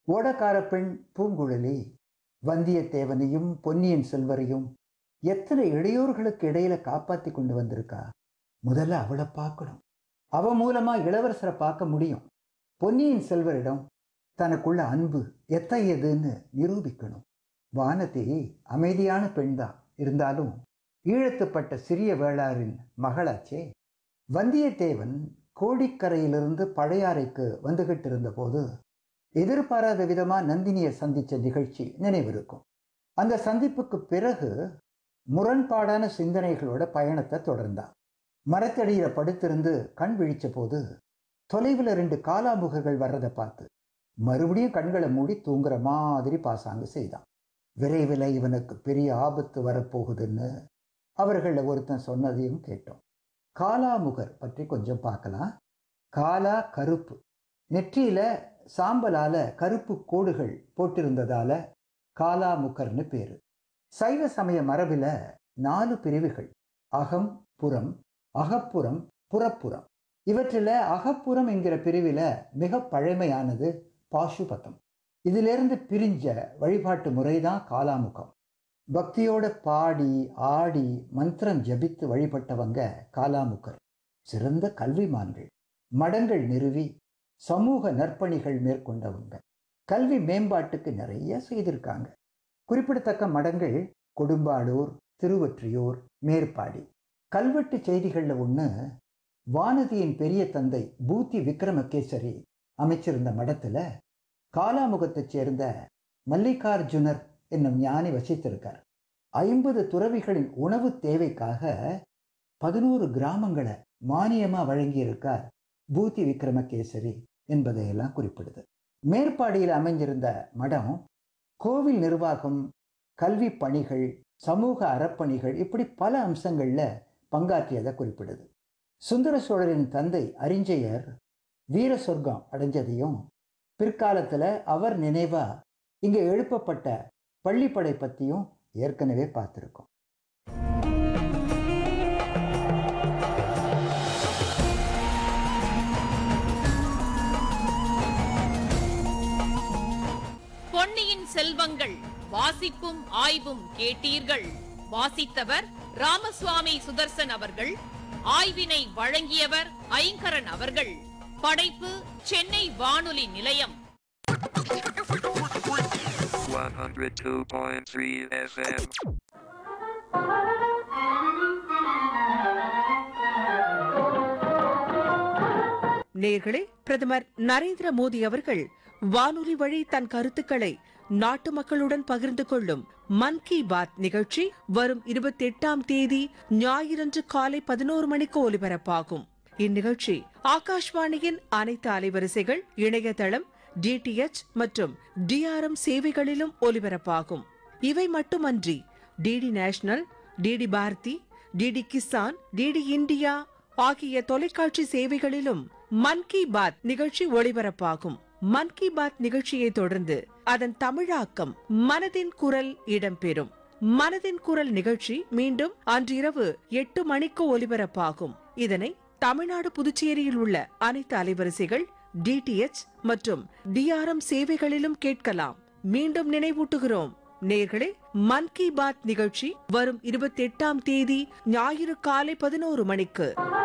ஓடக்கார பெண் பூங்குழலி வந்தியத்தேவனையும் பொன்னியின் செல்வரையும் எத்தனை இடையூறுகளுக்கு இடையில காப்பாத்தி கொண்டு வந்திருக்கா முதல்ல அவளை பார்க்கணும் அவ மூலமா இளவரசரை பார்க்க முடியும் பொன்னியின் செல்வரிடம் தனக்குள்ள அன்பு எத்தகையதுன்னு நிரூபிக்கணும் வானதி அமைதியான பெண்தான் இருந்தாலும் ஈழத்துப்பட்ட சிறிய வேளாரின் மகளாச்சே வந்தியத்தேவன் கோடிக்கரையிலிருந்து பழையாறைக்கு வந்துகிட்டு இருந்த போது எதிர்பாராத விதமா நந்தினியை சந்திச்ச நிகழ்ச்சி நினைவிருக்கும் அந்த சந்திப்புக்கு பிறகு முரண்பாடான சிந்தனைகளோட பயணத்தை தொடர்ந்தான் மரத்தடியில படுத்திருந்து கண் விழிச்ச போது தொலைவில் ரெண்டு காலாமுகர்கள் வர்றதை பார்த்து மறுபடியும் கண்களை மூடி தூங்குற மாதிரி பாசாங்கு செய்தான் விரைவில் இவனுக்கு பெரிய ஆபத்து வரப்போகுதுன்னு அவர்களில் ஒருத்தன் சொன்னதையும் கேட்டோம் காலாமுகர் பற்றி கொஞ்சம் பார்க்கலாம் காலா கருப்பு நெற்றியில சாம்பலால கருப்பு கோடுகள் போட்டிருந்ததால காலாமுகர்னு பேரு சைவ சமய மரபில நாலு பிரிவுகள் அகம் புறம் அகப்புறம் புறப்புறம் இவற்றில் அகப்புறம் என்கிற பிரிவில மிக பழமையானது பாசுபதம் இதிலிருந்து பிரிஞ்ச வழிபாட்டு முறைதான் காலாமுகம் பக்தியோட பாடி ஆடி மந்திரம் ஜபித்து வழிபட்டவங்க காலாமுகர் சிறந்த கல்விமான்கள் மடங்கள் நிறுவி சமூக நற்பணிகள் மேற்கொண்டவங்க கல்வி மேம்பாட்டுக்கு நிறைய செய்திருக்காங்க குறிப்பிடத்தக்க மடங்கள் கொடும்பாளூர் திருவொற்றியூர் மேற்பாடி கல்வெட்டு செய்திகளில் ஒன்று வானதியின் பெரிய தந்தை பூத்தி விக்ரமகேசரி அமைச்சிருந்த மடத்துல காலாமுகத்தைச் சேர்ந்த மல்லிகார்ஜுனர் என்னும் ஞானி வசித்திருக்கார் ஐம்பது துறவிகளின் உணவு தேவைக்காக பதினோரு கிராமங்களை மானியமா வழங்கியிருக்கார் பூத்தி விக்ரமகேசரி என்பதையெல்லாம் குறிப்பிடுது மேற்பாடியில் அமைஞ்சிருந்த மடம் கோவில் நிர்வாகம் கல்வி பணிகள் சமூக அறப்பணிகள் இப்படி பல அம்சங்கள்ல பங்காற்றியதை குறிப்பிடுது சுந்தர சோழரின் தந்தை அறிஞ்சயர் வீர சொர்க்கம் அடைஞ்சதையும் பிற்காலத்துல அவர் நினைவா இங்க எழுப்பப்பட்ட பள்ளிப்படை பத்தியும் ஏற்கனவே பார்த்திருக்கோம் பொன்னியின் செல்வங்கள் வாசிப்பும் ஆய்வும் கேட்டீர்கள் வாசித்தவர் ராமசுவாமி சுதர்சன் அவர்கள் ஆய்வினை வழங்கியவர் ஐங்கரன் அவர்கள் படைப்பு சென்னை வானொலி நிலையம் 102.3 FM. நேர்களே பிரதமர் நரேந்திர மோடி அவர்கள் வானொலி வழி தன் கருத்துக்களை நாட்டு மக்களுடன் பகிர்ந்து கொள்ளும் மன் கி பாத் நிகழ்ச்சி வரும் இருபத்தி எட்டாம் தேதி ஞாயிறன்று காலை பதினோரு மணிக்கு ஒலிபரப்பாகும் இந்நிகழ்ச்சி ஆகாஷ்வாணியின் அனைத்து அலைவரிசைகள் இணையதளம் டிடிஎச் மற்றும் டிஆர்எம் சேவைகளிலும் ஒலிபரப்பாகும் இவை மட்டுமன்றி DD national DD Bharati DD Kisan DD India ஆகிய தொலைக்காட்சி சேவைகளிலும் மன் கி பாத் நிகழ்ச்சி ஒளிபரப்பாகும் மன் கி பாத் நிகழ்ச்சியை தொடர்ந்து அதன் தமிழாக்கம் மனதின் குரல் இடம்பெறும் மனதின் குரல் நிகழ்ச்சி மீண்டும் அன்றிரவு எட்டு மணிக்கு ஒலிபரப்பாகும் இதனை தமிழ்நாடு புதுச்சேரியில் உள்ள அனைத்து அலைவரிசைகள் டிடிஎச் மற்றும் டிஆர்எம் சேவைகளிலும் கேட்கலாம் மீண்டும் நினைவூட்டுகிறோம் நேர்களே மன் கி பாத் நிகழ்ச்சி வரும் இருபத்தி எட்டாம் தேதி ஞாயிறு காலை பதினோரு மணிக்கு